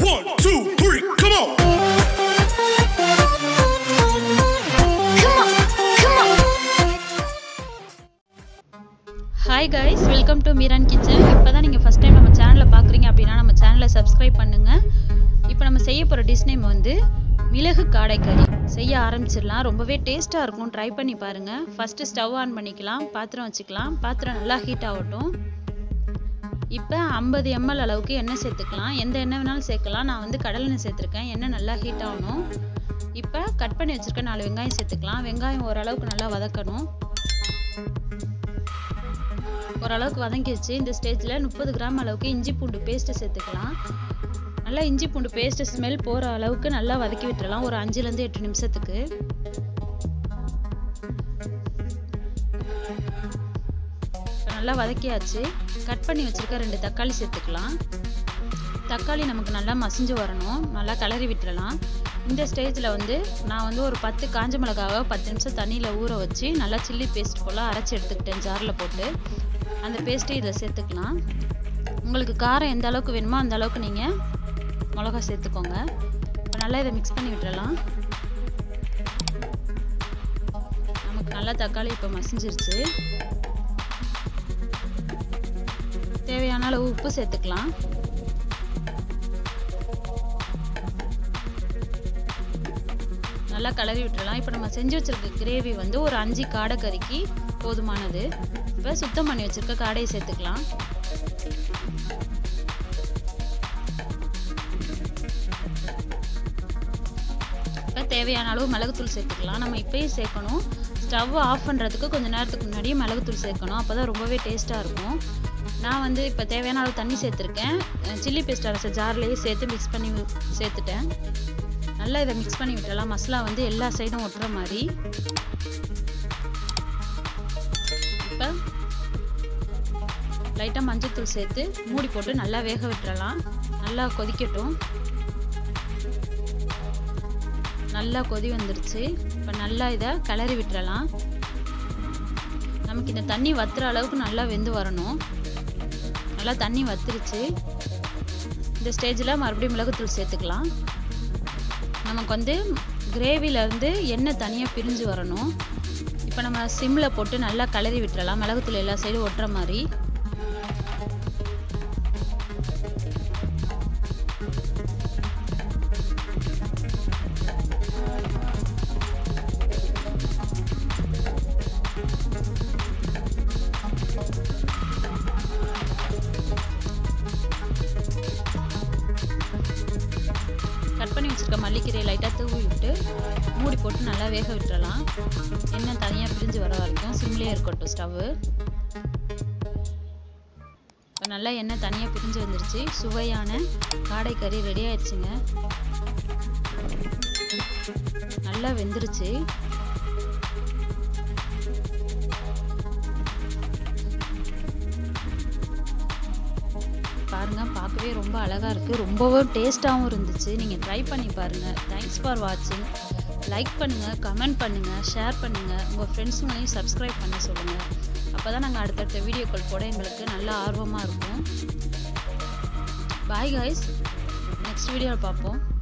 One, two, three, come on. Come on, come on. Hi guys welcome to Meeran kitchen இப்போ தான் நீங்கள் first time நம்ம சேனலை பார்க்குறீங்க அப்படின்னா நம்ம சேனலை சப்ஸ்கிரைப் பண்ணுங்கள் இப்போ நம்ம செய்ய போகிற டிஷ் நேம் வந்து மிளகு காடைக்கறி செய்ய ஆரம்பிச்சிடலாம் ரொம்பவே டேஸ்ட்டாக இருக்கும் ட்ரை பண்ணி பாருங்கள் ஃபஸ்ட்டு ஸ்டவ் ஆன் பண்ணிக்கலாம் பாத்திரம் வச்சுக்கலாம் பாத்திரம் நல்லா ஹீட் ஆகட்டும் இப்போ ஐம்பது எம்எல் அளவுக்கு எண்ணெய் சேர்த்துக்கலாம் எந்த எண்ணெய் வேணாலும் சேர்க்கலாம் நான் வந்து கடலெண்ணெய் சேர்த்துருக்கேன் எண்ணெய் நல்லா ஹீட் ஆகணும் இப்போ கட் பண்ணி வச்சுருக்க நாலு வெங்காயம் சேர்த்துக்கலாம் வெங்காயம் ஓரளவுக்கு நல்லா வதக்கணும் ஓரளவுக்கு வதங்கிடுச்சு இந்த ஸ்டேஜில் முப்பது கிராம் அளவுக்கு இஞ்சி பூண்டு பேஸ்ட்டு சேர்த்துக்கலாம் நல்லா இஞ்சி பூண்டு பேஸ்ட்டு ஸ்மெல் போகிற அளவுக்கு நல்லா வதக்கி விட்டுறலாம் ஒரு அஞ்சுலேருந்து எட்டு நிமிஷத்துக்கு இப்ப நல்லா வதக்கியாச்சு கட் பண்ணி வச்சுருக்க ரெண்டு தக்காளி சேர்த்துக்கலாம் தக்காளி நமக்கு நல்லா மசிஞ்சு வரணும் நல்லா கிளறி விட்டுறலாம் இந்த ஸ்டேஜில் வந்து நான் வந்து ஒரு பத்து காஞ்ச மிளகாவை பத்து நிமிஷம் தண்ணியில் ஊற வச்சு நல்லா சில்லி பேஸ்ட் போல் அரைச்சி எடுத்துக்கிட்டேன் ஜாரில் போட்டு அந்த பேஸ்ட்டு இதில் சேர்த்துக்கலாம் உங்களுக்கு காரம் எந்த அளவுக்கு வேணுமோ அந்த அளவுக்கு நீங்கள் மிளகா சேர்த்துக்கோங்க இப்போ நல்லா இதை மிக்ஸ் பண்ணி விட்டுறலாம் நமக்கு நல்லா தக்காளி இப்போ மசிஞ்சிருச்சு தேவையான அளவு உப்பு சேர்த்துக்கலாம் நல்லா கலரி விட்டுறலாம் இப்போ நம்ம செஞ்சு வச்சிருக்க கிரேவி வந்து ஒரு அஞ்சு காடை கறிக்கு போதுமானது இப்போ சுத்தம் பண்ணி வச்சிருக்க காடையை சேர்த்துக்கலாம் இப்போ தேவையான அளவு மிளகுத்தூள் சேர்த்துக்கலாம் நம்ம இப்பயும் சேர்க்கணும் ஸ்டவ் ஆஃப் பண்ணுறதுக்கு கொஞ்சம் நேரத்துக்கு முன்னாடியே மிளகுத்தூள் சேர்க்கணும் அப்போ தான் ரொம்பவே டேஸ்ட்டாக இருக்கும் நான் வந்து இப்போ தேவையான அளவு தண்ணி சேர்த்துருக்கேன் சில்லி பேஸ்ட் அரைச்ச ஜார்லேயே சேர்த்து மிக்ஸ் பண்ணி சேர்த்துட்டேன் நல்லா இதை மிக்ஸ் பண்ணி விட்டுறலாம் மசாலா வந்து எல்லா சைடும் ஒட்டுற மாதிரி இப்போ லைட்டாக மஞ்சத்தூள் சேர்த்து மூடி போட்டு நல்லா வேக விட்டுறலாம் நல்லா கொதிக்கட்டும் நல்லா கொதி வந்துருச்சு இப்போ நல்லா இதை கிளறி விட்டுறலாம் நமக்கு இந்த தண்ணி வத்துற அளவுக்கு நல்லா வெந்து வரணும் நல்லா தண்ணி வத்துருச்சு இந்த ஸ்டேஜில் மறுபடியும் மிளகுத்தூள் சேர்த்துக்கலாம் நமக்கு வந்து கிரேவிலேருந்து எண்ணெய் தனியாக பிரிஞ்சு வரணும் இப்போ நம்ம சிம்மில் போட்டு நல்லா கிளறி விட்டுறலாம் மிளகுத்தூள் எல்லா சைடும் ஒட்டுற மாதிரி கட் பண்ணி வச்சுருக்க மல்லிக்கீரையை லைட்டாக தூவி விட்டு மூடி போட்டு நல்லா வேக விட்டுறலாம் எண்ணெய் தனியாக பிரிஞ்சு வர வரைக்கும் சிம்லேயே இருக்கட்டும் ஸ்டவ்வு இப்போ நல்லா எண்ணெய் தனியாக பிரிஞ்சு வந்துருச்சு சுவையான காடை கறி ரெடி ஆயிடுச்சுங்க நல்லா வெந்துருச்சு பாருங்க பார்க்கவே ரொம்ப அழகாக இருக்குது ரொம்பவும் டேஸ்ட்டாகவும் இருந்துச்சு நீங்கள் ட்ரை பண்ணி பாருங்கள் தேங்க்ஸ் ஃபார் வாட்சிங் லைக் பண்ணுங்கள் கமெண்ட் பண்ணுங்கள் ஷேர் பண்ணுங்கள் உங்கள் ஃப்ரெண்ட்ஸுங்களையும் சப்ஸ்கிரைப் பண்ண சொல்லுங்கள் அப்போ தான் நாங்கள் அடுத்தடுத்த வீடியோக்கள் போட எங்களுக்கு நல்ல ஆர்வமாக இருக்கும் பாய் காய்ஸ் நெக்ஸ்ட் வீடியோவில் பார்ப்போம்